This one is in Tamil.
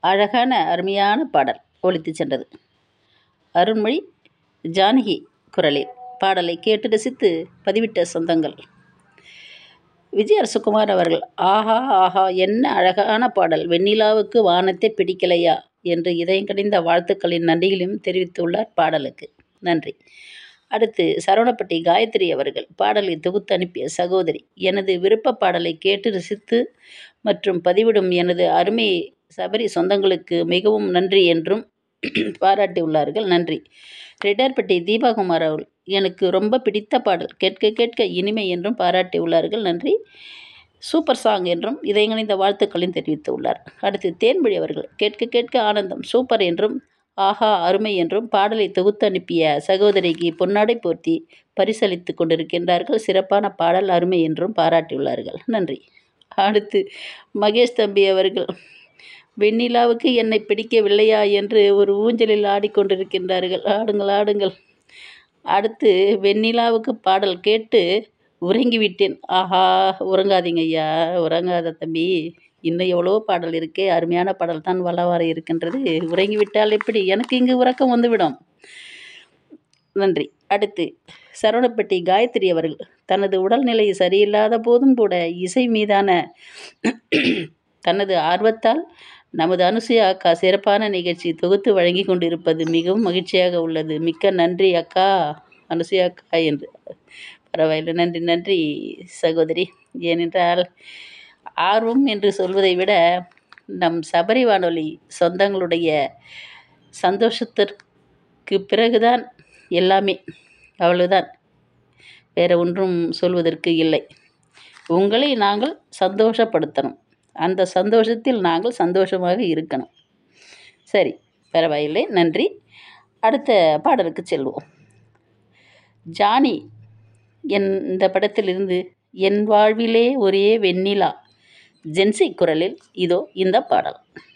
அழகான அருமையான பாடல் ஒலித்துச் சென்றது அருண்மொழி ஜானகி குரலில் பாடலை கேட்டு ரசித்து பதிவிட்ட சொந்தங்கள் விஜய் அரசகுமார் அவர்கள் ஆஹா ஆஹா என்ன அழகான பாடல் வெண்ணிலாவுக்கு வானத்தை பிடிக்கலையா என்று இதயம் கடிந்த வாழ்த்துக்களின் நன்றிகளையும் தெரிவித்துள்ளார் பாடலுக்கு நன்றி அடுத்து சரவணப்பட்டி காயத்ரி அவர்கள் பாடலை தொகுத்து அனுப்பிய சகோதரி எனது விருப்ப பாடலை கேட்டு ரசித்து மற்றும் பதிவிடும் எனது அருமை சபரி சொந்தங்களுக்கு மிகவும் நன்றி என்றும் பாராட்டியுள்ளார்கள் நன்றி ரெட்டார்பட்டி தீபாகுமார் அவர்கள் எனக்கு ரொம்ப பிடித்த பாடல் கேட்க கேட்க இனிமை என்றும் பாராட்டியுள்ளார்கள் நன்றி சூப்பர் சாங் என்றும் இதயங்கணிந்த வாழ்த்துக்களையும் தெரிவித்துள்ளார் அடுத்து தேன்மொழி அவர்கள் கேட்க கேட்க ஆனந்தம் சூப்பர் என்றும் ஆஹா அருமை என்றும் பாடலை தொகுத்து அனுப்பிய சகோதரிக்கு பொன்னாடை போர்த்தி பரிசளித்து கொண்டிருக்கின்றார்கள் சிறப்பான பாடல் அருமை என்றும் பாராட்டியுள்ளார்கள் நன்றி அடுத்து மகேஷ் தம்பி அவர்கள் வெண்ணிலாவுக்கு என்னை பிடிக்கவில்லையா என்று ஒரு ஊஞ்சலில் ஆடிக்கொண்டிருக்கின்றார்கள் ஆடுங்கள் ஆடுங்கள் அடுத்து வெண்ணிலாவுக்கு பாடல் கேட்டு உறங்கிவிட்டேன் ஆஹா உறங்காதீங்க ஐயா உறங்காத தம்பி இன்னும் எவ்வளோ பாடல் இருக்கே அருமையான பாடல் தான் வள வர இருக்கின்றது உறங்கிவிட்டால் எப்படி எனக்கு இங்கு உறக்கம் வந்துவிடும் நன்றி அடுத்து சரவணப்பட்டி காயத்ரி அவர்கள் தனது உடல்நிலை சரியில்லாத போதும் கூட இசை மீதான தனது ஆர்வத்தால் நமது அனுசுயா அக்கா சிறப்பான நிகழ்ச்சி தொகுத்து வழங்கி கொண்டிருப்பது மிகவும் மகிழ்ச்சியாக உள்ளது மிக்க நன்றி அக்கா அனுசுயா அக்கா என்று பரவாயில்லை நன்றி நன்றி சகோதரி ஏனென்றால் ஆர்வம் என்று சொல்வதை விட நம் சபரி வானொலி சொந்தங்களுடைய சந்தோஷத்திற்கு பிறகுதான் எல்லாமே அவ்வளவுதான் வேறு ஒன்றும் சொல்வதற்கு இல்லை உங்களை நாங்கள் சந்தோஷப்படுத்தணும் அந்த சந்தோஷத்தில் நாங்கள் சந்தோஷமாக இருக்கணும் சரி பரவாயில்லை நன்றி அடுத்த பாடலுக்கு செல்வோம் ஜானி என் இந்த படத்திலிருந்து என் வாழ்விலே ஒரே வெண்ணிலா ஜென்சி குரலில் இதோ இந்த பாடல்